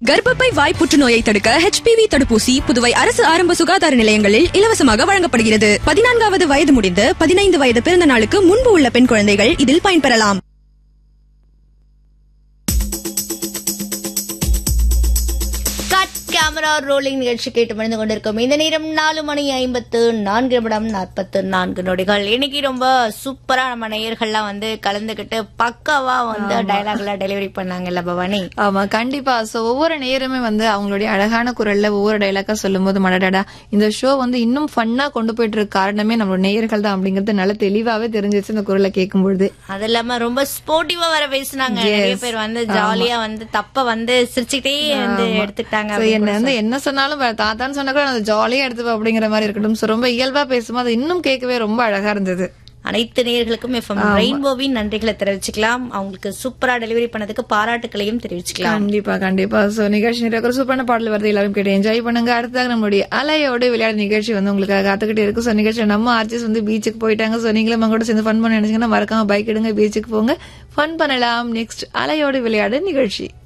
கர்ப்பப்பை வாய் புற்றுநோயை தடுக்க ஹெச்பிவி தடுப்பூசி புதுவை அரசு ஆரம்ப சுகாதார நிலையங்களில் இலவசமாக வழங்கப்படுகிறது பதினான்காவது வயது முடிந்து பதினைந்து வயது பிறந்த நாளுக்கு முன்பு உள்ள பெண் குழந்தைகள் இதில் பயன்பெறலாம் கட் கேமரா ரோலிங் நிகழ்ச்சி கேட்டு மணிந்து கொண்டிருக்கும் இந்த நேரம் நாலு மணி ஐம்பத்து நான்கு நிமிடம் நாற்பத்து நான்கு நொடிகள் இன்னைக்கு ரொம்ப சூப்பரா நம்ம நேயர்கள்லாம் வந்து கலந்துகிட்டு பக்காவா வந்து டயலாக்லாம் டெலிவரி பண்ணாங்கல்ல பவானி ஆமா கண்டிப்பா சோ ஒவ்வொரு நேரமே வந்து அவங்களுடைய அழகான குரல்ல ஒவ்வொரு டைலாக்கா சொல்லும் போது மடடடா இந்த ஷோ வந்து இன்னும் ஃபன்னா கொண்டு போயிட்டு இருக்க காரணமே நம்மளோட நேயர்கள் தான் அப்படிங்கறது நல்ல தெளிவாவே தெரிஞ்சிச்சு இந்த குரலை கேட்கும்பொழுது அது இல்லாம ரொம்ப ஸ்போர்ட்டிவா வர பேசினாங்க நிறைய பேர் வந்து ஜாலியா வந்து தப்ப வந்து சிரிச்சுக்கிட்டே வந்து எடுத்துக்கிட்டாங்க So, அப்படின்னு என்ன வந்து என்ன சொன்னாலும் ப- தாத்தான்னு சொன்னா கூட நான் ஜாலியா எடுத்துப்பேன் அப்படிங்கிற மாதிரி இருக்கட்டும் சோ ரொம்ப இயல்பா பேசும்போது அது இன்னும் கேட்கவே ரொம்ப அழகா இருந்தது அனைத்து நேயர்களுக்கும் எஃப்எம் ரெயின்போவின் நன்றிகளை தெரிவிச்சுக்கலாம் அவங்களுக்கு சூப்பரா டெலிவரி பண்ணதுக்கு பாராட்டுகளையும் தெரிவிச்சுக்கலாம் கண்டிப்பா கண்டிப்பா சோ நிகழ்ச்சி நிறைய சூப்பரான பாடல் வருது எல்லாரும் கேட்டு என்ஜாய் பண்ணுங்க அடுத்ததாக நம்மளுடைய அலையோட விளையாட நிகழ்ச்சி வந்து உங்களுக்கு காத்துக்கிட்டே இருக்கு சோ நிகழ்ச்சி நம்ம ஆர்டிஸ்ட் வந்து பீச்சுக்கு போயிட்டாங்க சோ நீங்களும் அவங்க கூட சேர்ந்து ஃபன் பண்ண நினைச்சீங்கன்னா மறக்காம பைக் எடுங்க பீச்சுக்கு போங்க ஃபன் பண்ணலாம் நெக்ஸ்ட் அலையோட விளையாட நிகழ்ச்சி